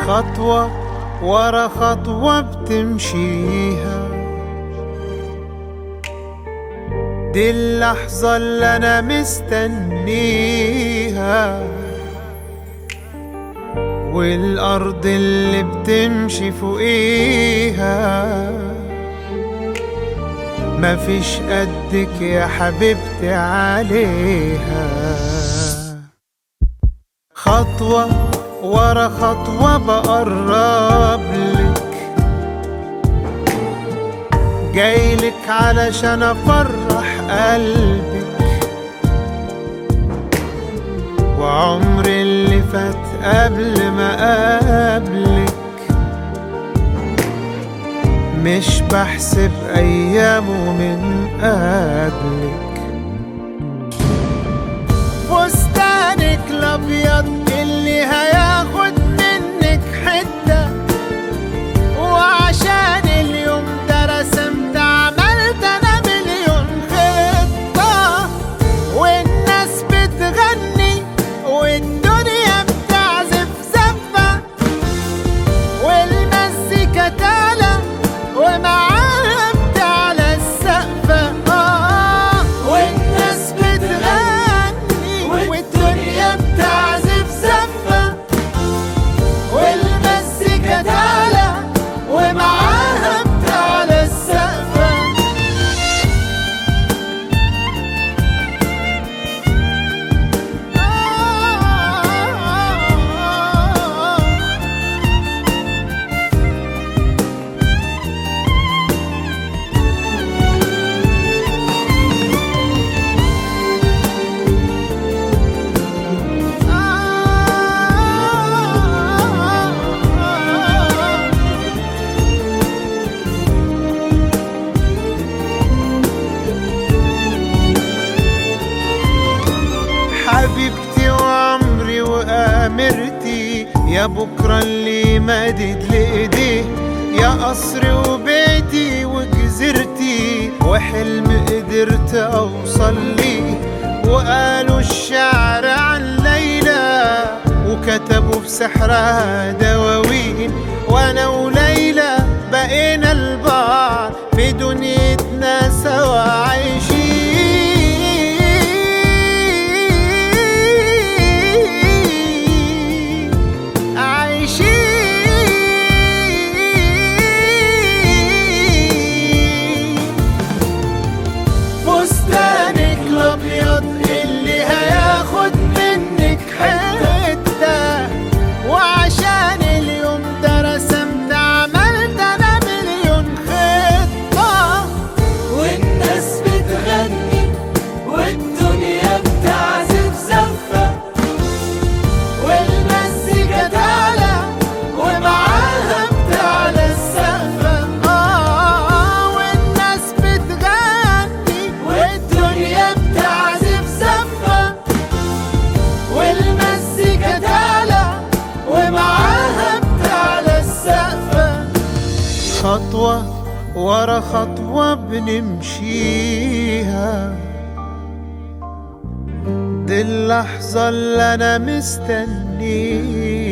خطوة ورا خطوة بتمشيها دي اللحظة اللي أنا مستنيها والأرض اللي بتمشي فوقيها مفيش قدك يا حبيبتي عليها خطوة ورا خطوة بقرب لك جايلك علشان افرح قلبك وعمر اللي فات قبل ما اقابلك مش بحسب ايامه من قبلك فستانك الابيض اللي هياخد منك حته وعشان اليوم ده رسمت عملت انا مليون خطه والناس بتغني والدنيا بتعزف زفه والمزيكا تعلى ومعاها بتعلى السقفة آه والناس بتغني والدنيا بتعزف زفة والمزيكا تعلى ومعاها بتعلى السقفة آه حبيبتي وعمري وامرتي يا بكره اللي مدد لايديه يا قصري وبيتي وجزيرتي وحلم قدرت اوصل ليه وقالوا الشعر عن ليلى وكتبوا في سحرها دواوين وانا وليلى بقينا البعض في دنيتنا سوا عايشين عايشين فستانك الابيض اللي هياخد منك حته وعشان اليوم ده رسمت عملت انا مليون خطه والناس بتغني والدنيا بتعزف زفة والمزيكا تعلى ومعاها بتعلى السقفة آه والناس بتغني والدنيا بتعزف زفة والمزيكا تعلى ومعاها بتعلى السقفة خطوة ورا خطوة بنمشيها دي اللحظة اللي أنا مستنيها